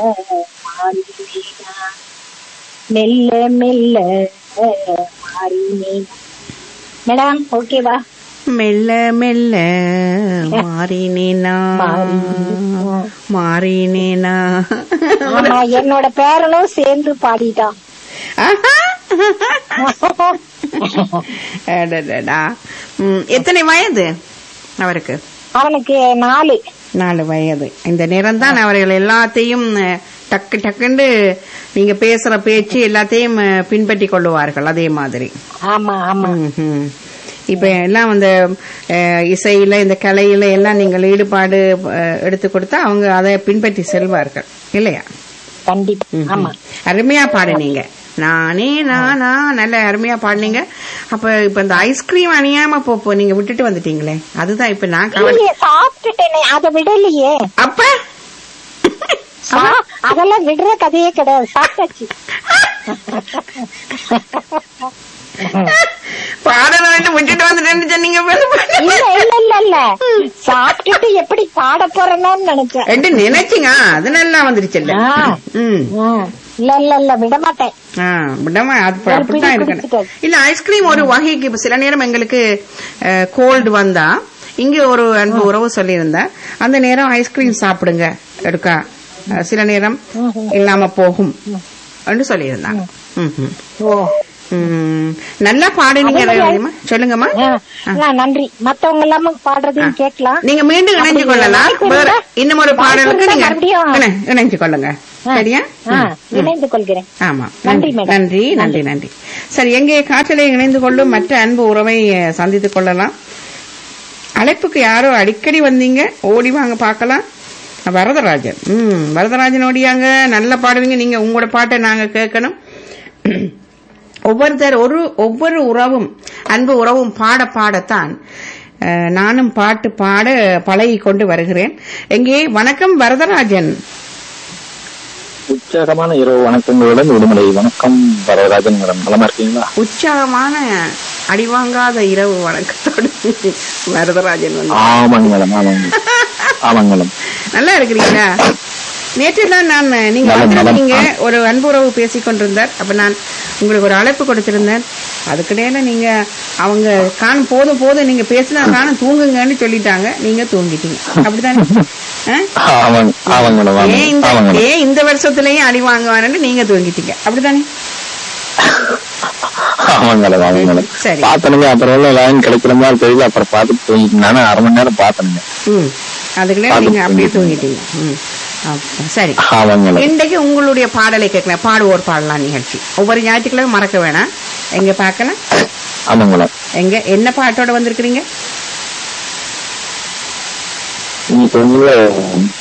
மாறினேனா மெல்ல மெல்ல மாறினேனா மேடம் ஓகேவா மெல்ல மெல்ல மாறினேனா மாறினேனா. மாறினேனா ஆமா என்னோட பேரனும் சேர்ந்து பாடிட்டான் ஆஹா. அடடடா. ம், எத்தனை வயது அவருக்கு அவனுக்கு நாலு நாலு வயது இந்த நேரம் தான் அவர்கள் எல்லாத்தையும் அஹ், டக்கு டக்குன்னு நீங்க பேசுற பேச்சு எல்லாத்தையும் அஹ், பின்பற்றி கொள்ளுவார்கள் அதே மாதிரி ஆமா ஆமா ம்ஹும். இப்ப எல்லாம் அந்த அஹ், இசையில இந்த கலையில எல்லாம் நீங்கள் ஈடுபாடு அஹ், எடுத்து கொடுத்தா அவங்க அதை பின்பற்றி செல்வார்கள் இல்லையா கண்டிப்பா ம்ஹும். ஆமா அருமையா பாடுனீங்க நானே நானா நல்ல அருமையா பாடுனீங்க அப்ப இப்ப இந்த ஐஸ்கிரீம் அணியாம போ போ, நீங்க விட்டுட்டு வந்துட்டீங்களே அதுதான் இப்ப நான் கவலை இல்லையே சாப்பிட்டுட்டேனே அதை விடலையே அப்ப சா- அதெல்லாம் விடுற கதையே கிடையாது சாப்பிட்டாச்சு பாடல வேண்டு விட்டுட்டு வந்துட்டேன்னு சொன்னீங்க பாரு. இல்ல இல்ல இல்ல இல்ல சாப்பிட்டுட்டு எப்படி பாட போறேன்னு நினைச்சேன் ரெண்டு நினைச்சிங்க அது நல்லா வந்துருச்சுல்ல ஆ. ம் ஆ, இல்ல இல்ல இல்ல விட மாட்டேன் ஆ, விடாம அது ஒரு அப்படித்தான் பிடி இருக்கணும் குடிச்சிட்டேன். இல்ல ஐஸ்கிரீம் ஒரு வகைக்கு இப்ப சில நேரம் எங்களுக்கு கோல்டு வந்தா இங்க ஒரு அன்பு உறவு சொல்லியிருந்தா அந்த நேரம் ஐஸ்கிரீம் சாப்பிடுங்க எடுக்கா அஹ், சில நேரம் இல்லாம போகும் அப்படின்னு சொல்லியிருந்தாங்க ம்ஹும். ஓ ம். நல்லா பாடுனீங்க அதே மாதிரி- ரேவதிம்மா. சொல்லுங்கம்மா ஆ, ஆ, நன்றி மத்தவங்க எல்லாம பாடுறதையும் கேட்கலாம் நீங்க மீண்டும் இணைஞ்சு அப்படி கொள்ளலாம் வாய்ப்பு வேற இருந்தா- இன்னும் ஒரு வாய்ப்பு பாடலுக்கு இருந்தா நீங்க மறுபடியும் இணை- இணைஞ்சு கொள்ளுங்க ஆ, சரியா ஆ, ம், ம். இணைந்து கொள்கிறேன் ஆமா நன்றி, நன்றி மேடம். நன்றி நன்றி நன்றி சரி எங்கே காற்றலை இணைந்து கொள்ளும் மற்ற அன்பு உறவை அஹ், சந்தித்துக் கொள்ளலாம் அழைப்புக்கு யாரோ அடிக்கடி வந்தீங்க ஓடி வாங்க பார்க்கலாம் வரதராஜன் ம் வரதராஜன் ஓடியாங்க நல்லா பாடுவீங்க நீங்க உங்களோட பாட்டை நாங்க கேட்கணும் ஒவ்வொருத்தர் ஒரு ஒவ்வொரு உறவும் அன்பு உறவும் பாட பாடத்தான் அஹ், நானும் பாட்டு பாட பழகி கொண்டு வருகிறேன் எங்கே வணக்கம் வரதராஜன் உற்சாகமான இரவு வணக்கங்களுடன் விடுமுறை வணக்கம் வரதராஜன் மேடம் நலமா இருக்கீங்களா உற்சாகமான அடிவாங்காத இரவு வணக்கத்தோடு வரதராஜன் வந்து ஆமாங்க மேடம் ஆமாங்க ஆமாங்க மேடம் நல்லா இருக்கிறீங்களா நேற்று தான் நான் நீங்க நலம், வந்திருந்தீங்க நலம். ஒரு அன்புறவு பேசிக் கொண்டிருந்தார் அப்ப நான் உங்களுக்கு ஒரு அழைப்பு கொடுத்திருந்தேன் அதுக்கிடையில நீங்க அவங்க காணும் போதும் போதும் நீங்க பேசினா காணும் தூங்குங்கன்னு சொல்லிட்டாங்க நீங்க தூங்கிட்டீங்க அப்படித்தானே ஆ? ஆமாங்க ஆமாங்க மேடம் ஏன் ஆமாங்க இந்த ஆமாங்க மேடம் ஏன் இந்த வருஷத்துலயும் அடி வாங்குவானு நீங்க தூங்கிட்டீங்க அப்படித்தானே ஆமாங்க மேடம் ஆமாங்க மேடம் சரி. பார்த்தனுங்க அப்புறம் உள்ள லைன் கிடைக்கிற மாதிரி தெரியல அப்புறம் பார்த்துட்டு தூங்கிட்டு நானும் அரை மணி நேரம் பார்த்தனுங்க ம் அதுக்குள்ளே அது நீங்க அப்படியே தூங்கிட்டீங்க. தூங்கிட்டீங்க ம் அப்ப சரி ஆமாங்க மேடம் இன்றைக்கு உங்களுடைய பாடலை கேட்கலாம் பாடுவோர் பாடலாம் நிகழ்ச்சி ஒவ்வொரு ஞாயிற்றுக்கிழமை மறக்க வேணாம் எங்க பார்க்கலாம் ஆமாங்க மேடம் எங்க என்ன பாட்டோட வந்திருக்கிறீங்க இன்னைக்கு வந்து